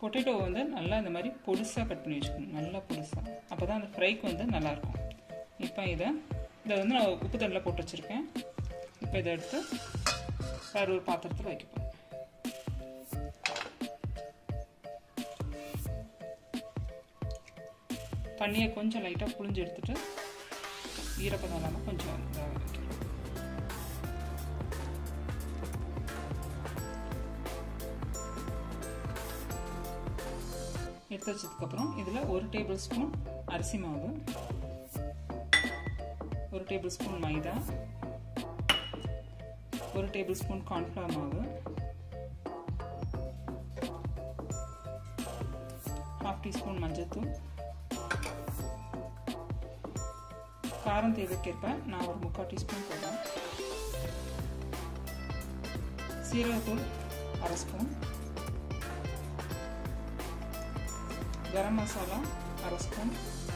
potato வந்து நல்லா இந்த மாதிரி பொடிசாக கட் பண்ணி வச்சுக்கணும் நல்லா பொடிசாக அப்போ தான் அந்த ஃப்ரைக்கு வந்து நல்லாயிருக்கும் இப்போ இதை இதை வந்து நான் உப்பு தண்ணியில் போட்டு வச்சுருக்கேன் இப்போ இதை எடுத்து வேறு ஒரு பாத்திரத்தில் வைக்கப்போம் தண்ணியை கொஞ்சம் லைட்டாக புழிஞ்சு எடுத்துட்டு ஈரப்பதம் இல்லாமல் கொஞ்சம் இதாக வைக்கணும் எடுத்து வச்சதுக்கப்புறம் இதில் ஒரு டேபிள் ஸ்பூன் அரிசி மாவு ஒரு டேபிள் ஸ்பூன் மைதா ஒரு டேபிள் ஸ்பூன் கார்ன்ஃப்ளவர் மாவு ஹாஃப் டீஸ்பூன் மஞ்சள்தூள் காரம் தேவைக்கேற்ப நான் ஒரு முக்கால் டீஸ்பூன் போடுறேன் சீரகத்தூள் அரை ஸ்பூன் கரம் மசாலா அரை ஸ்பூன்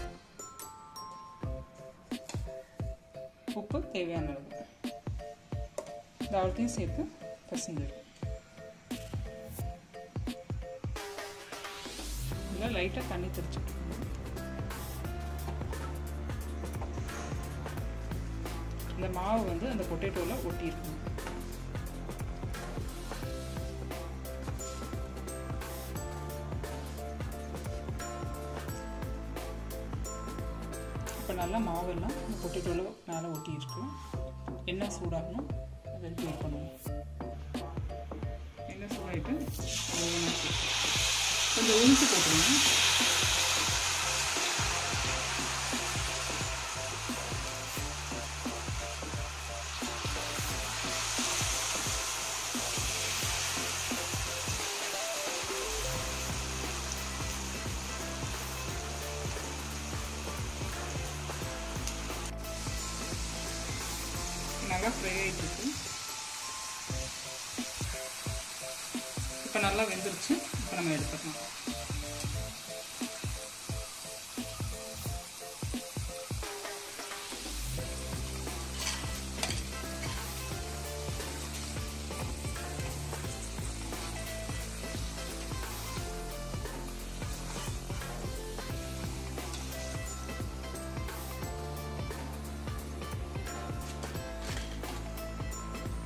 உப்பு தேவையான அளவு இது அவ்வளோத்தையும் சேர்த்து பசஞ்சிடும் இதில் லைட்டாக தண்ணி தெளிச்சுட்டு இந்த மாவு வந்து அந்த பொட்டேட்டோவில் ஒட்டியிருக்கும் இப்போ நல்லா மாவெல்லாம் இந்த பொட்டேட்டோவில் மேலே ஒட்டியிருக்கு எண்ணெய் சூடாகணும் அது வரைக்கும் வெயிட் பண்ணுவோம் எண்ணெய் சூடாகிட்டு கொஞ்சம் உளுந்து போட்டுருங்க நல்லா ஃப்ரை ஆகிட்டு இருக்கு இப்போ நல்லா வெந்துருச்சு இப்போ நம்ம எடுத்துக்கலாம்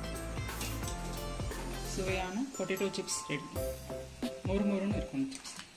சுவையான பொட்டேட்டோ சிப்ஸ் ரெடி மொறு மொறுன்னு இருக்கும் சிப்ஸ்